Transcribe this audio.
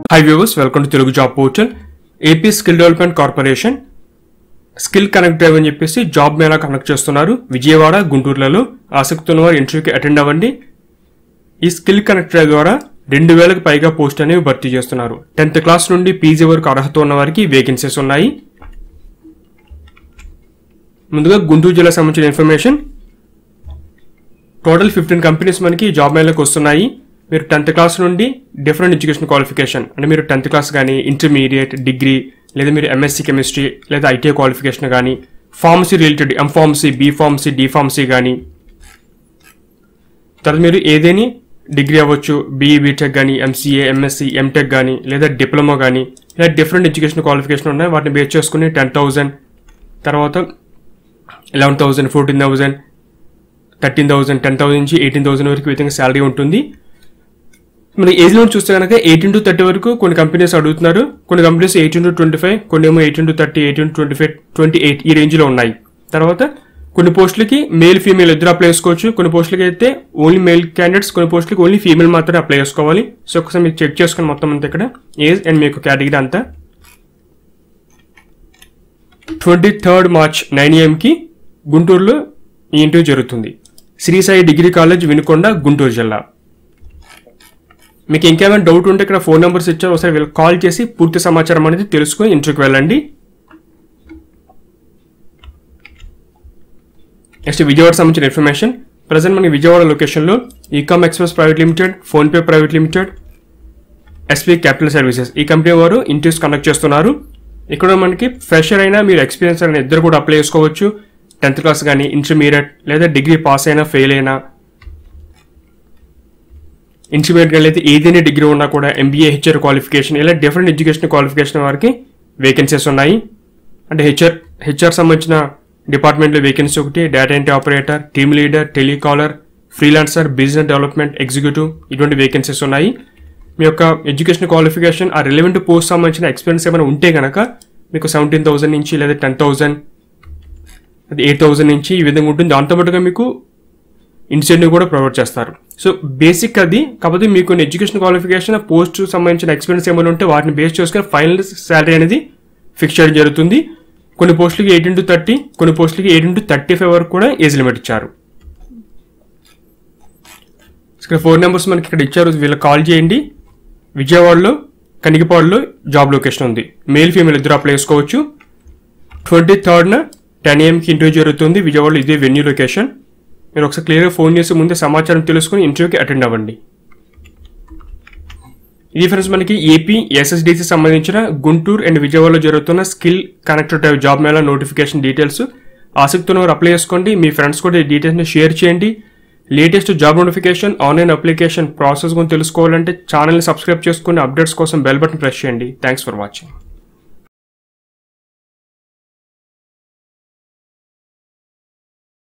high viewers welcome to Telugu job portal AP skill development corporation skill connect drive అని చెప్పేసి job Mela conduct చేస్తున్నారు విజయవాడ గుంటూరులలో ఆసక్తి ఉన్నవారు ఇంటర్వ్యూకి అటెండ్ అవ్వండి ఈ స్కిల్ కనెక్ట్ డ్రైవ్ ద్వారా రెండు వేలకు పైగా పోస్ట్ అనేవి భర్తీ చేస్తున్నారు టెన్త్ క్లాస్ నుండి పీజీ వరకు అర్హత ఉన్న వారికి వేకెన్సీస్ ఉన్నాయి ముందుగా గుంటూరు జిల్లా సంబంధించిన ఇన్ఫర్మేషన్ టోటల్ ఫిఫ్టీన్ కంపెనీస్ మనకి జాబ్ మేళకు వస్తున్నాయి మీరు టెన్త్ క్లాస్ నుండి డిఫరెంట్ ఎడ్యుకేషన్ క్వాలిఫికేషన్ అంటే మీరు టెన్త్ క్లాస్ కానీ ఇంటర్మీడియట్ డిగ్రీ లేదా మీరు ఎంఎస్సీ కెమిస్ట్రీ లేదా ఐటీఐ క్వాలిఫికేషన్ కానీ pharmacy related M pharmacy B pharmacy D pharmacy కానీ తర్వాత మీరు ఏదేని డిగ్రీ అవ్వచ్చు బీఈ బీటెక్ కానీ ఎంసీఏ ఎంఎస్సీ ఎంటెక్ కానీ లేదా డిప్లొమా కానీ లేదా డిఫరెంట్ ఎడ్యుకేషన్ క్వాలిఫికేషన్ ఉన్నాయి వాటిని బేస్ చేసుకుని టెన్ థౌజండ్ తర్వాత eleven thousand fourteen thousand thirteen thousand ten thousand నుంచి ఎయిటీన్ థౌసండ్ వరకు ఈ విధంగా శాలరీ ఉంటుంది మన ఏజ్ లిమిట్ చూస్తే కనుక ఎయిటీన్ టు థర్టీ వరకు కొన్ని కంపెనీస్ అడుగుతున్నారు కొన్ని companies eighteen to twenty five కొన్ని ఏమో eighteen to thirty eighteen to twenty five twenty eight ఈ రేంజ్లో ఉన్నాయి తర్వాత కొన్ని పోస్టులకి మేల్ ఫీమేల్ ఇద్దరు అప్లై చేసుకోవచ్చు కొన్ని పోస్టులకి అయితే ఓన్లీ మేల్ క్యాండిడేట్స్ కొన్ని పోస్టులకి ఓన్లీ ఫీమేల్ మాత్రమే అప్లై చేసుకోవాలి సో ఒకసారి మీకు చెక్ చేసుకుని మొత్తం అంతా ఇక్కడ ఏజ్ అండ్ మీకు కేటగిరీ అంతా ట్వంటీ థర్డ్ మార్చ్ నైన్ ఏఎంకి గుంటూరులో ఈ ఇంటర్వ్యూ జరుగుతుంది శ్రీసాయి డిగ్రీ కాలేజ్ వినుకొండ గుంటూరు జిల్లా మీకు ఇంకేమైనా డౌట్ ఉంటే ఇక్కడ ఫోన్ నెంబర్స్ ఇచ్చారు ఒకసారి వీళ్ళకి కాల్ చేసి పూర్తి సమాచారం అనేది తెలుసుకొని ఇంటర్వ్యూకి వెళ్ళండి నెక్స్ట్ విజయవాడ సంబంధించిన ఇన్ఫర్మేషన్ ప్రజెంట్ మనకి విజయవాడ లొకేషన్లో Ecom express private limited PhonePe private limited SP capital services ఈ కంపెనీ వారు ఇంటర్వ్యూస్ కండక్ట్ చేస్తున్నారు ఇక్కడ మనకి ఫ్రెషర్ అయినా మీరు ఎక్స్పీరియన్స్ అయిన ఇద్దరు కూడా అప్లై చేసుకోవచ్చు టెన్త్ క్లాస్ కానీ ఇంటర్మీడియట్ లేదా డిగ్రీ పాస్ అయినా ఫెయిల్ అయినా ఇంటర్మీడియట్ కానీ అయితే ఏదైనా డిగ్రీ ఉన్నా కూడా ఎంబీఏ హెచ్ఆర్ క్వాలిఫికేషన్ ఇలా డిఫరెంట్ ఎడ్యుకేషన్ క్వాలిఫికేషన్ వారికి వేకెన్సీస్ ఉన్నాయి అంటే హెచ్ఆర్ హెచ్ఆర్ సంబంధించిన డిపార్ట్మెంట్లో వేకెన్సీ ఒకటి data entry operator team leader telecaller freelancer business development executive ఇటువంటి వేకెన్సీస్ ఉన్నాయి మీ యొక్క ఎడ్యుకేషన్ క్వాలిఫికేషన్ ఆ రిలవెంట్ పోస్ట్ సంబంధించిన ఎక్స్పీరియన్స్ ఏమైనా ఉంటే కనుక మీకు సెవెంటీన్ థౌసండ్ నుంచి లేదా టెన్ థౌసండ్ అది ఎయిట్ థౌసండ్ నుంచి ఈ విధంగా ఉంటుంది దాంతోపాటుగా మీకు ఇన్సెంటివ్ కూడా ప్రొవైడ్ చేస్తారు సో బేసిక్ అది కాకపోతే మీకు ఎడ్యుకేషన్ క్వాలిఫికేషన్ పోస్ట్ సంబంధించిన ఎక్స్పీరియన్స్ ఏమైనా ఉంటే వాటిని బేస్ చేసుకుని ఫైనల్ శాలరీ అనేది ఫిక్స్ చేయడం జరుగుతుంది కొన్ని పోస్టులకి ఎయిటీన్ టు థర్టీ కొన్ని పోస్టులకి ఎయిటీన్ టు థర్టీ ఫైవ్ వరకు కూడా ఏజ్ లిమిట్ ఇచ్చారు ఇక్కడ ఫోన్ నెంబర్స్ మనకి ఇక్కడ ఇచ్చారు వీళ్ళకి కాల్ చేయండి విజయవాడలో కనిగిపాడులో జాబ్ లొకేషన్ ఉంది మేల్ ఫీమేల్ ఇద్దరు అప్లై చేసుకోవచ్చు ట్వంటీ థర్డ్న టెన్ ఏఎంకి ఇంటర్వ్యూ జరుగుతుంది విజయవాడలో ఇదే వెన్యూ లొకేషన్ మీరు ఒకసారి క్లియర్గా ఫోన్ చేసి ముందే సమాచారం తెలుసుకుని ఇంటర్వ్యూకి అటెండ్ అవ్వండి ఇది ఫ్రెండ్స్ మనకి ఏపీ ఎస్ఎస్డిసి సంబంధించిన గుంటూరు అండ్ విజయవాడలో జరుగుతున్న skill connected job mela notification details ఆసక్తి ఉన్నవారు అప్లై చేసుకోండి మీ ఫ్రెండ్స్ కూడా ఈ డీటెయిల్స్ని షేర్ చేయండి latest job notification online application process గురించి తెలుసుకోవాలంటే ఛానల్ని సబ్స్క్రైబ్ చేసుకుని అప్డేట్స్ కోసం బెల్ బటన్ ప్రెస్ చేయండి థ్యాంక్స్ ఫర్ వాచింగ్